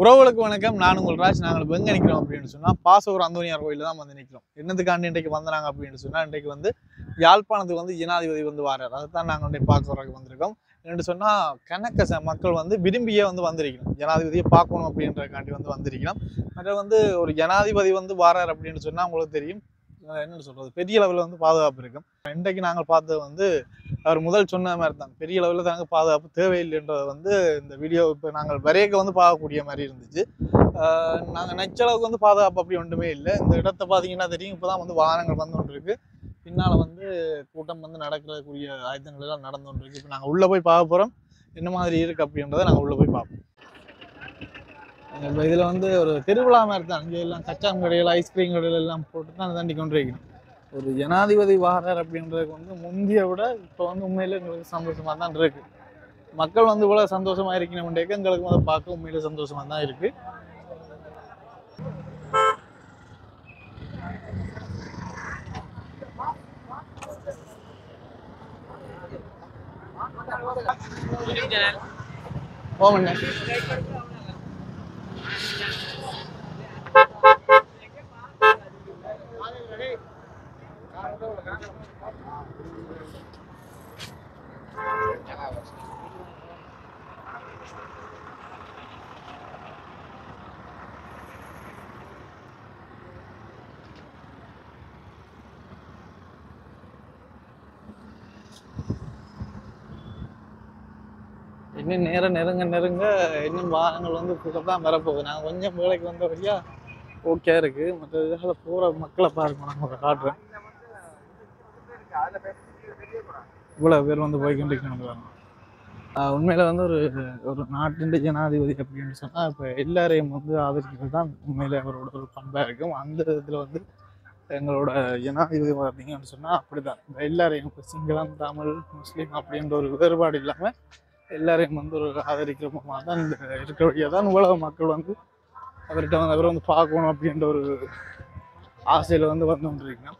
உறவுகளுக்கு வணக்கம் நான் உங்கள் ராஜ் நாங்கள் இப்போ எங்கே நிற்கிறோம் அப்படின்னு சொன்னால் பாசூர் அந்தோனியார் கோயிலில் தான் வந்து நிற்கிறோம் என்னதுக்காண்டி இன்றைக்கு வந்தாங்க அப்படின்னு சொன்னால் இன்றைக்கு வந்து யாழ்ப்பாணத்துக்கு வந்து ஜனாதிபதி வந்து வாரார் அதை தான் நாங்கள் இன்றைக்கு பார்க்கறதுக்கு வந்திருக்கோம் என்று சொன்னால் கணக்க ச- மக்கள் வந்து விரும்பியே வந்து வந்திருக்கணும் ஜனாதிபதியை பார்க்கணும் அப்படின்றக்காண்டி வந்து வந்திருக்கணும் மற்ற வந்து ஒரு ஜனாதிபதி வந்து வாரார் அப்படின்னு சொன்னால் உங்களுக்கு தெரியும் அஹ் என்னன்னு சொல்கிறது பெரிய லெவலில் வந்து பாதுகாப்பு இருக்கும் இன்றைக்கு நாங்கள் பார்த்தது வந்து அவர் முதல் சொன்ன மாதிரி தான் பெரிய லெவலில் தாங்க பாதுகாப்பு தேவையில்லைன்றதை வந்து இந்த வீடியோ இப்போ நாங்கள் வரையக்க வந்து பார்க்கக்கூடிய மாதிரி இருந்துச்சு நாங்கள் நெச்ச அளவுக்கு வந்து பாதுகாப்பு அப்படி ஒன்றுமே இல்லை இந்த இடத்த பார்த்தீங்கன்னா தெரியும் இப்போ தான் வந்து வாகனங்கள் வந்து கொண்டு இருக்கு பின்னால் வந்து கூட்டம் வந்து நடக்கிறதுக்குரிய ஆயுதங்கள் எல்லாம் நடந்து கொண்டு இருக்கு இப்போ நாங்கள் உள்ளே போய் பார்க்க போகிறோம் என்ன மாதிரி இருக்கு அப்படின்றத நாங்கள் உள்ளே போய் பார்ப்போம் இப்போ இதில் வந்து ஒரு திருவிழா மாதிரி தான் இங்கே எல்லாம் கச்சான் கடைகள் ஐஸ்கிரீம் கடைகள் எல்லாம் போட்டு தான் தாண்டி கொண்டு வைக்கணும் ஒரு ஜனாதிபதி வாரார் அப்படின்றதுக்கு வந்து முந்திய விட இப்போ வந்து உண்மையில எங்களுக்கு சந்தோஷமாக தான் இருக்கு மக்கள் வந்து இவ்வளோ சந்தோஷமா இருக்கணும்ன்றேக்கு எங்களுக்கு வந்து பார்க்க உண்மையில சந்தோஷமா தான் இருக்கு போமண்ணே இன்னும் நேரம் நெருங்க நெருங்க இன்னும் வாகனங்கள் வந்து கூட தான் வரப்போகுது நாங்கள் கொஞ்சம் வேலைக்கு வந்த வழியா ஓகே இருக்கு மற்ற இதில் போகிற மக்களை பாருங்க நான் உங்களுக்கு காட்டுறேன் இவ்வளோ பேர் வந்து போய்கொண்டிருக்கணும் உண்மையில வந்து ஒரு ஒரு நாட்டின் ஜனாதிபதி அப்படின்னு சொன்னால் இப்போ எல்லாரையும் வந்து ஆதரிக்கிறது தான் உண்மையில அவரோட ஒரு பண்பாக இருக்கும் அந்த இதில் வந்து எங்களோட ஜனாதிபதி பார்த்தீங்கன்னு சொன்னால் அப்படிதான் இப்ப எல்லாரையும் இப்போ சிங்களம் தமிழ் முஸ்லீம் அப்படின்ற ஒரு வேறுபாடு இல்லாமல் எல்லாரையும் வந்து ஒரு ஆதரிக்கிறோமா தான் இந்த இருக்கிற வழியாக தான் உலக மக்கள் வந்து அவர்கிட்ட வந்து அவரை வந்து பார்க்கணும் அப்படின்ற ஒரு ஆசையில் வந்து வந்து கொண்டிருக்கோம்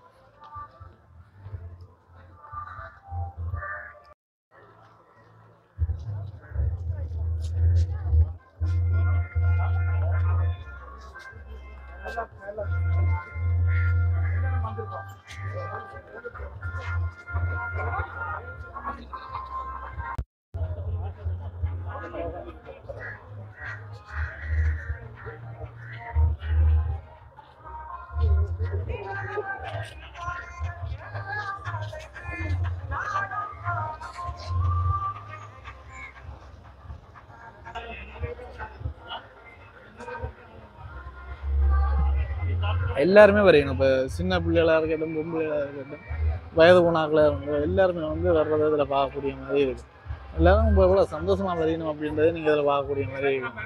எல்லாருமே வரையணும் இப்போ சின்ன பிள்ளைகளாக இருக்கட்டும் பொம்பளைகளாக இருக்கட்டும் வயது போனாக்களாக இருக்கட்டும் எல்லாருமே வந்து வர்றதை இதில் பார்க்கக்கூடிய மாதிரி இருக்கு எல்லாரும் இப்போ எவ்வளோ சந்தோஷமாக வரையணும் அப்படின்றத நீங்கள் இதில் பார்க்கக்கூடிய மாதிரி இருக்கு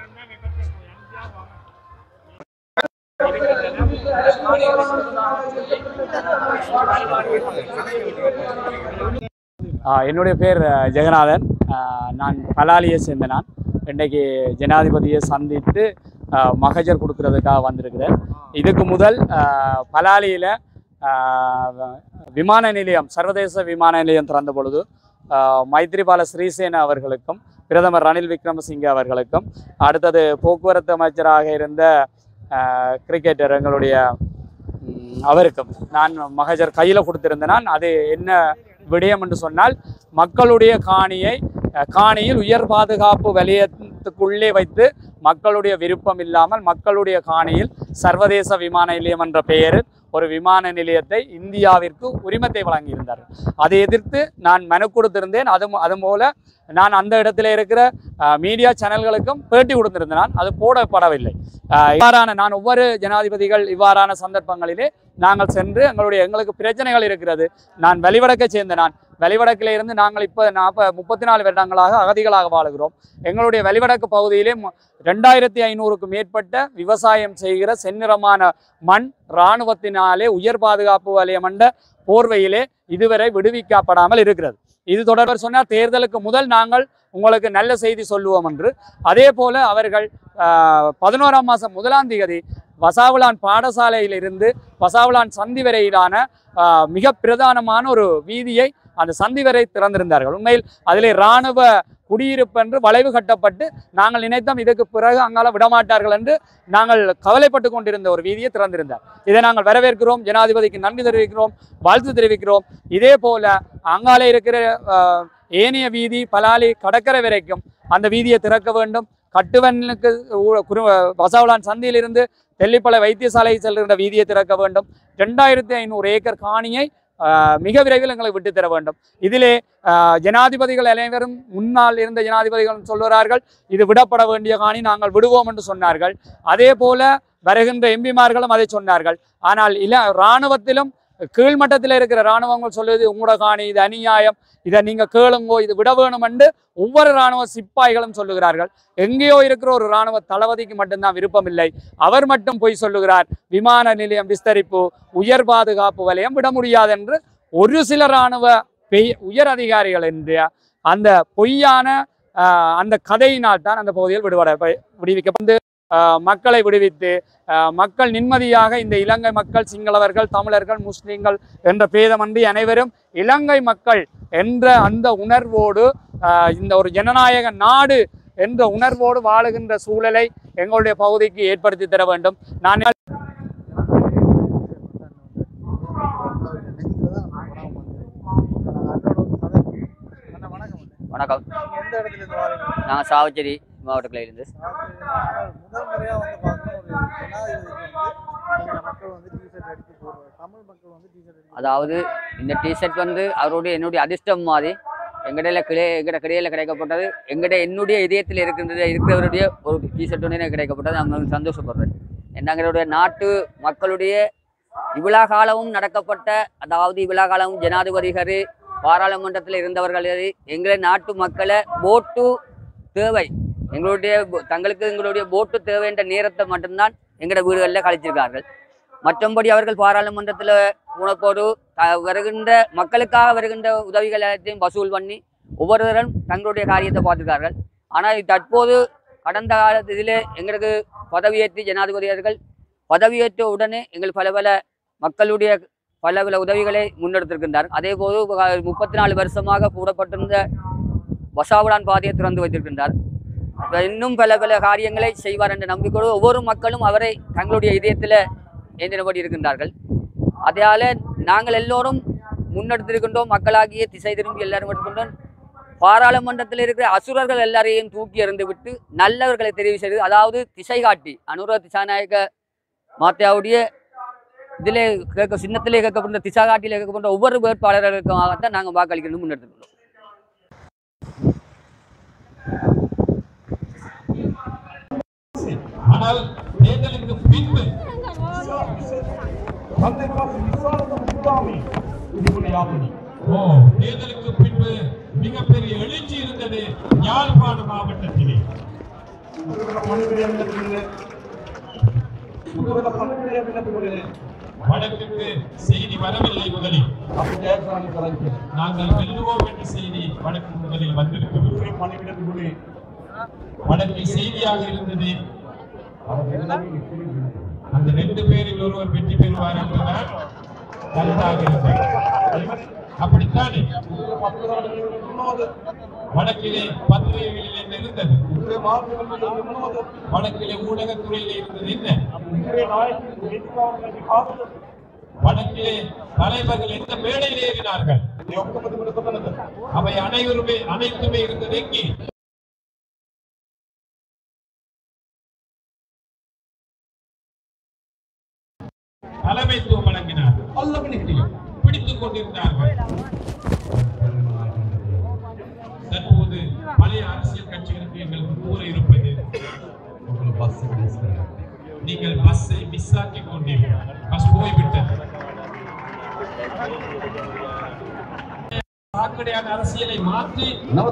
ஆ, என்னுடைய பேர் அ, ஜெகநாதன் ஆ, நான் பலாலியை சேர்ந்த நான் இன்றைக்கு ஜனாதிபதியை சந்தித்து ஆ, மகஜர் கொடுக்கறதுக்காக வந்திருக்கிறேன் இதுக்கு முதல் பலாலியில் விமான நிலையம் சர்வதேச விமான நிலையம் திறந்த பொழுது ஆ, மைத்ரிபால ஸ்ரீசேன அவர்களுக்கும் பிரதமர் ரணில் விக்ரமசிங்கே அவர்களுக்கும் அடுத்தது போக்குவரத்து அமைச்சராக இருந்த ஆ, கிரிக்கெட்டர் எங்களுடைய ம், அவருக்கும் நான் மகஜர் கையில் கொடுத்திருந்தேன் நான் அது என்ன விடயம் என்று சொன்னால் மக்களுடைய காணியை அஹ், காணியில் உயர் பாதுகாப்பு வலயத்துக்குள்ளே வைத்து மக்களுடைய விருப்பம் இல்லாமல் மக்களுடைய காணியில் சர்வதேச விமான நிலையம் என்ற பெயரில் ஒரு விமான நிலையத்தை இந்தியாவிற்கு உரிமத்தை வழங்கியிருந்தார்கள் அதை எதிர்த்து நான் மனு கொடுத்திருந்தேன் அது அது போல நான் அந்த இடத்துல இருக்கிற அஹ், மீடியா சேனல்களுக்கும் பேட்டி கொடுத்திருந்தேன் நான் அது போடப்படவில்லை அஹ், இவ்வாறான நான் ஒவ்வொரு ஜனாதிபதிகள் இவ்வாறான சந்தர்ப்பங்களிலே நாங்கள் சென்று எங்களுடைய எங்களுக்கு பிரச்சனைகள் இருக்கிறது நான் வெளிவடக்கை சேர்ந்த நான் வெளிவடக்கில் இருந்து நாங்கள் இப்போ நாற்ப முப்பத்தி நாலு வருடங்களாக அகதிகளாக வாழுகிறோம் எங்களுடைய வெளிவடக்கு பகுதியிலே மு- ரெண்டாயிரத்தி ஐநூறுக்கும் மேற்பட்ட விவசாயம் செய்கிற செந்நிறமான மண் இராணுவத்தினாலே உயர் பாதுகாப்பு வலயம் என்ற போர்வையிலே இதுவரை விடுவிக்கப்படாமல் இருக்கிறது இது தொடர்பாக சொன்னால் தேர்தலுக்கு முதல் நாங்கள் உங்களுக்கு நல்ல செய்தி சொல்லுவோம் என்று அதே போல அவர்கள் ஆஹ், பதினோராம் மாதம் முதலாம் தேதி வசாவுலான் பாடசாலையிலிருந்து வசாவுலான் சந்தி வரையிலான ஆஹ், மிக பிரதானமான ஒரு வீதியை அந்த சந்தி வரை திறந்திருந்தார்கள் உண்மையில் அதிலே இராணுவ குடியிருப்பு என்று வளைவு கட்டப்பட்டு நாங்கள் நினைத்தோம் இதுக்கு பிறகு அங்கால விடமாட்டார்கள் என்று நாங்கள் கவலைப்பட்டு கொண்டிருந்த ஒரு வீதியை திறந்திருந்தார் இதை நாங்கள் வரவேற்கிறோம் ஜனாதிபதிக்கு நன்றி தெரிவிக்கிறோம் வாழ்த்து தெரிவிக்கிறோம் இதே போல அங்காலே இருக்கிற அஹ், ஏனைய வீதி பலாலி கடற்கரை வரைக்கும் அந்த வீதியை திறக்க வேண்டும் கட்டுவனுக்கு ஊ- குரு வசாவலான் சந்தியிலிருந்து தெல்லிப்பளை வைத்தியசாலை செல்கின்ற வீதியை திறக்க வேண்டும் ரெண்டாயிரத்தி ஐநூறு ஏக்கர் காணியை ஆஹ், மிக விரைவில் எங்களுக்கு விட்டு தர வேண்டும் இதிலே ஆஹ், ஜனாதிபதிகள் அனைவரும் முன்னால் இருந்த ஜனாதிபதிகளும் சொல்லுகிறார்கள் இது விடப்பட வேண்டிய காணி நாங்கள் விடுவோம் என்று சொன்னார்கள் அதே போல வருகின்ற எம்பிமார்களும் அதை சொன்னார்கள் ஆனால் இல இராணுவத்திலும் கீழ்மட்டத்தில் இருக்கிற இராணுவங்கள் சொல்லுது உங்களோட காணி இது அநியாயம் இதை நீங்க கேளுங்கோ இது விட வேணும் என்று ஒவ்வொரு இராணுவ சிப்பாய்களும் சொல்லுகிறார்கள் எங்கேயோ இருக்கிற ஒரு இராணுவ தளபதிக்கு மட்டும்தான் விருப்பம் இல்லை அவர் மட்டும் போய் சொல்லுகிறார் விமான நிலையம் விஸ்தரிப்பு உயர் பாதுகாப்பு வலயம் விட முடியாது என்று ஒரு சில இராணுவ பெய் உயர் அதிகாரிகள் என்ற அந்த பொய்யான ஆஹ், அந்த கதையினால் தான் அந்த பகுதியில் விடுபட விடுவிக்கப்பட்டு ஆஹ், மக்களை விடுவித்து ஆஹ், மக்கள் நிம்மதியாக இந்த இலங்கை மக்கள் சிங்களவர்கள் தமிழர்கள் முஸ்லிம்கள் என்ற பேதமன்றி அனைவரும் இலங்கை மக்கள் என்ற அந்த உணர்வோடு ஆஹ், இந்த ஒரு ஜனநாயக நாடு என்ற உணர்வோடு வாழுகின்ற சூழலை எங்களுடைய பகுதிக்கு ஏற்படுத்தி தர வேண்டும் நான் வணக்கம் எந்த இடத்துல இருந்து வாரீங்க நாங்கள் சாவச்சேரி மாவட்ட கிளையிலேருந்து முதல் முறையா வந்து பார்த்தோம்னா ஒரு ஜனாதிபதிக்கு வந்து இங்க மக்கள் வந்து டிஷர்ட் அடிச்சு போடுறாங்க தமிழ் மக்கள் வந்து டிஷர்ட் அடிச்சு அதாவது இந்த டிஷர்ட் வந்து அவருடைய என்னுடைய அதிர்ஷ்டம் மாதிரி எங்கடையில் கிளை எங்கட கிடையில கிடைக்கப்பட்டது எங்கட என்னுடைய இதயத்தில் இருக்கின்றது இருக்கிறவருடைய ஒரு டிஷர்ட் ஒன்று எனக்கு கிடைக்கப்பட்டது நான் மிகவும் சந்தோஷப்படுறேன் ஏன்னா எங்களுடைய நாட்டு மக்களுடைய இவ்வளா காலமும் நடக்கப்பட்ட அதாவது இவ்வளா காலமும் ஜனாதிபதிகள் பாராளுமன்றத்தில் இருந்தவர்கள் எங்களை நாட்டு மக்களை போட்டு தேவை எங்களுடைய போ- தங்களுக்கு எங்களுடைய போட்டு தேவை என்ற நேரத்தை மட்டும்தான் எங்களோட வீடுகளில் கழிச்சிருக்கார்கள் மற்றபடி அவர்கள் பாராளுமன்றத்தில் உணப்போடு த- வருகின்ற மக்களுக்காக வருகின்ற உதவிகள் எல்லாத்தையும் வசூல் பண்ணி ஒவ்வொருவரும் தங்களுடைய காரியத்தை பார்த்துருக்கார்கள் ஆனால் தற்போது கடந்த காலத்திலே எங்களுக்கு பதவியேற்று ஜனாதிபதி அவர்கள் பதவியேற்ற உடனே எங்கள் பல பல மக்களுடைய பல பல உதவிகளை முன்னெடுத்திருக்கின்றார் அதே போது முப்பத்தி நாலு வருஷமாக கூடப்பட்டிருந்த வசாவுடான் பாதையை திறந்து வைத்திருக்கின்றார் அப்ப இன்னும் பல பல காரியங்களை செய்வார் என்ற நம்பிக்கையோடு ஒவ்வொரு மக்களும் அவரை தங்களுடைய இதயத்தில் ஏந்தினபடி இருக்கின்றார்கள் அதால நாங்கள் எல்லோரும் முன்னெடுத்திருக்கின்றோம் மக்களாகிய திசை திரும்பி எல்லாரும் இருக்கின்றோம் பாராளுமன்றத்தில் இருக்கிற அசுரர்கள் எல்லாரையும் தூக்கி எறிந்து விட்டு நல்லவர்களை தெரிவு செய்து அதாவது திசை காட்டி அனுர திசாநாயக மாத்தியாவுடைய இதிலே கேட்க சின்னத்திலே கேட்கப்படுற திசா காட்டிலே கேட்கப்படுற ஒவ்வொரு வேட்பாளர்களுக்காகத்தான் நாங்கள் வாக்களிக்கணும் முன்னெடுத்துக்கிறோம் ஆனால் தேர்தலுக்கு பின்பு ஓ தேர்தலுக்கு பின்பு மிகப்பெரிய எழுச்சி இருந்தது யாழ்ப்பாண மாவட்டத்திலே வடக்குக்கு செய்தி வரவில்லை முதலில் நாங்கள் வெல்லுவோம் என்ற செய்தி வடக்கு முதலில் வந்திருக்கிறது வடக்கில் செய்தியாக இருந்தது அந்த ரெண்டு பேரில் ஒருவர் வெற்றி பெறுவார் என்பதுதான் கருத்தாக இருந்தது அப்படித்தானே வடக்கிலே பத்திரிகைகளில் என்ன இருந்தது வடக்கிலே ஊடகத்துறையிலே இருந்தது என்ன வடக்கிலே தலைவர்கள் எந்த மேடையில் ஏறினார்கள் அவை அனைவருமே அனைத்துமே இருந்தது எங்கே தலைமைத்துவம் வழங்கினார் பிடித்துக் கொண்டிருந்தார்கள் தற்போது பழைய அரசியல் கட்சிகளுக்கு எங்களுக்கு கூற இருப்பது நீங்கள் பஸ்ஸை மிஸ் ஆக்கி கொண்டீர்கள் பஸ் போய்விட்டது சாக்கடையான அரசியலை மாற்றி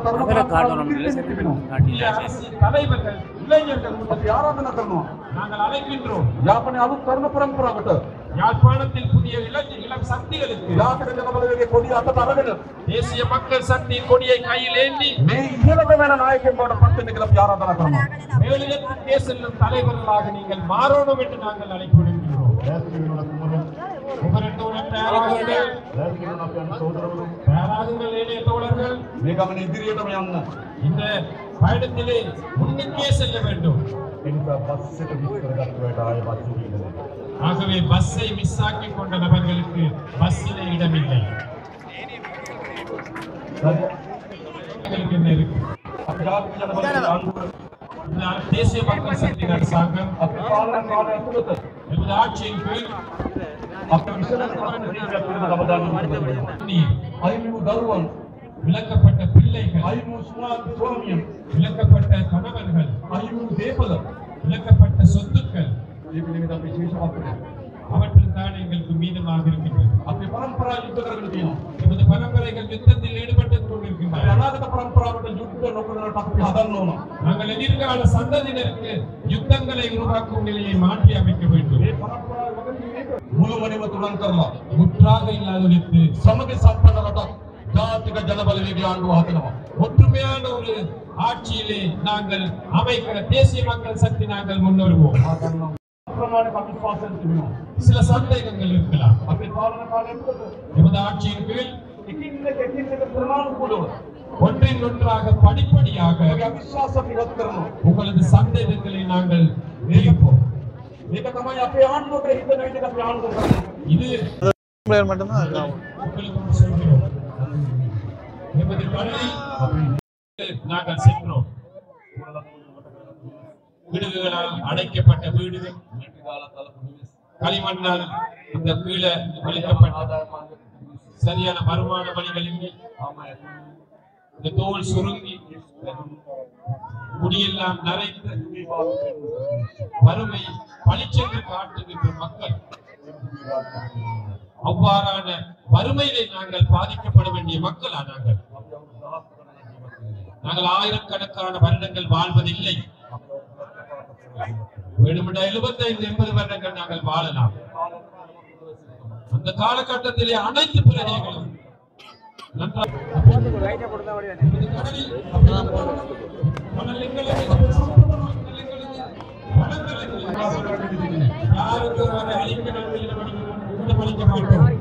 இந்த அரசியல் தலைவர்கள் இளைஞர்கள் நாங்கள் அழைக்கின்றோம் ಯಾಪನೆ ಅದು ತರುಣ ಪರಂಪರಾಗಟ யாழ்ப்பாணத்தில் புதிய இளம் இளம் சக்திகளுக்கு ಯಾಕಡೆ ಜನಬಲಗಳಿಗೆ ಕೊಡಿ ಅಂತ ತರಗಡ தேசிய மக்கள் சக்தி கொடியை கையில் ஏந்தி ಮೇ ಇಹಲದమైన ನಾಯಕರು ಪಟ್ಟಣಿಗಳ ಆರಾಧನಾ ಕ್ರಮ மேலிடத்திற்கே செல்லும் தலைவர்களாக நீங்கள் மாறணும் என்று நாங்கள் அழைப்பு விடுக்கின்றோம் உபரிட்டோனற்ற தயாராகுங்கள் தயாராகுங்கள் ஏனைய தோழர்கள் මේ ගමන ඉදිරියටම යන්න. இந்த பயணத்திலே முன்னுக்கே செல்ல வேண்டும் ඒ නිසා බස් එක මිස් කරගත්ත වෙලාවට ආයෙ බස් එකේ ඉඳලා. ஆகவே பஸ்ஸை மிஸ் ஆக்கி கொண்ட நபர்களுக்கு பஸ்ஸிலே இடமில்லை அவர்களுக்கு என்ன இருக்கு අපි ජාතික ජනපදයේ ආණ්ඩුව இதனால் தேசிய மக்கள் சக்தி அரசாங்கம் අපේ පාලන කාලය ඇතුළත எமது ஆட்சியின் கீழ் අපේ විශේෂ ප්‍රශ්න පිළිබඳව අවධානය நீர், අයිමු දරුවන් விலக்கப்பட்ட பிள்ளைகள் අයිමු ස්වාමි ස්වාමියන් விலக்கப்பட்ட கணவர்கள் අයිමු දේපල விலக்கப்பட்ட சொத்துக்கள் මේ පිළිබඳව අපි විශේෂ අපිට அவற்றில் தான் எங்களுக்கு மீதமாக இருக்கின்றது අපේ පරම්පරා යුද්ධ කරගෙන තියෙනවා. எமது பரம்பரைகள் யுத்தத்தில் ஈடுபட்டுக் අපේ கொண்டிருக்கின்றன අනාගත පරම්පරාවට යුද්ධ නොකරනට අපි හදන්න ඕන. நாங்கள் எதிர்கால சந்ததியினருக்கு யுத்தங்களை உருவாக்கும் நிலையை மாற்றி அமைக்க வேண்டும் මේ පරම්පරාව වගේ මේක මුළුමනින්ම තුරන් කරලා முற்றாக இல்லாதொழித்து සමග සම්පන්න රටක් ජාතික ජනබලවේගය ආණ්ඩුව හදනවා. ஒற்றுமையான ஒரு ஆட்சியிலே நாங்கள் அமைக்கிற தேசிய மக்கள் சக்தி நாங்கள் முன்வருவோம் ප්‍රමාණික අවිශ්වාසයෙන් තිබෙනවා. சில சந்தேகங்கள் இருக்கலாம் අපේ පාලන කාලය තුළ எமது ஆட்சியின் கீழ் එකින් එක එකින් එක ප්‍රමාණිකූලව ஒன்றின் ஒன்றாக படிப்படியாக ඔය අවිශ්වාස අපි රත් කරනවා. உங்களது சந்தேகங்களை நாங்கள் நீக்குவோம் මේක තමයි අපේ ආණ්ඩුවට හිතන විදිහට අපි ආණ්ඩුව කරන්නේ. இது பிளேயர் மட்டும்தான் இருக்காங்க உங்களுக்கு ஒன்று சொல்கிறோம் எமது பணியில் நாங்கள் சென்றோம் வீடுகளால் அடைக்கப்பட்ட வீடுகள் களிமண்ணால் இந்த கீழே வலிக்கப்பட்ட சரியான வருமான வழிகள் இல்லை இந்த தோல் சுருங்கி முடியெல்லாம் நரைத்து வறுமை பளிச்சென்று காட்டுகின்ற மக்கள் அவ்வாறான வறுமையிலே நாங்கள் பாதிக்கப்பட வேண்டிய மக்களா நாங்கள் நாங்கள் ஆயிரக்கணக்கான வருடங்கள் வாழ்வதில்லை வேணுமென்ற எழுபத்தைந்து எண்பது வருடங்கள் நாங்கள் வாழலாம் அந்த காலகட்டத்திலே அனைத்து பிரஜைகளும் நன்றாக இந்த கடலில் கடல் எங்களுக்கு, கடல் எங்களுக்கு, வளங்கள் எங்களுக்கு. யாருக்கு ஒரு அழிக்க நாம் ஈடுபடுத்த மாட்டோம்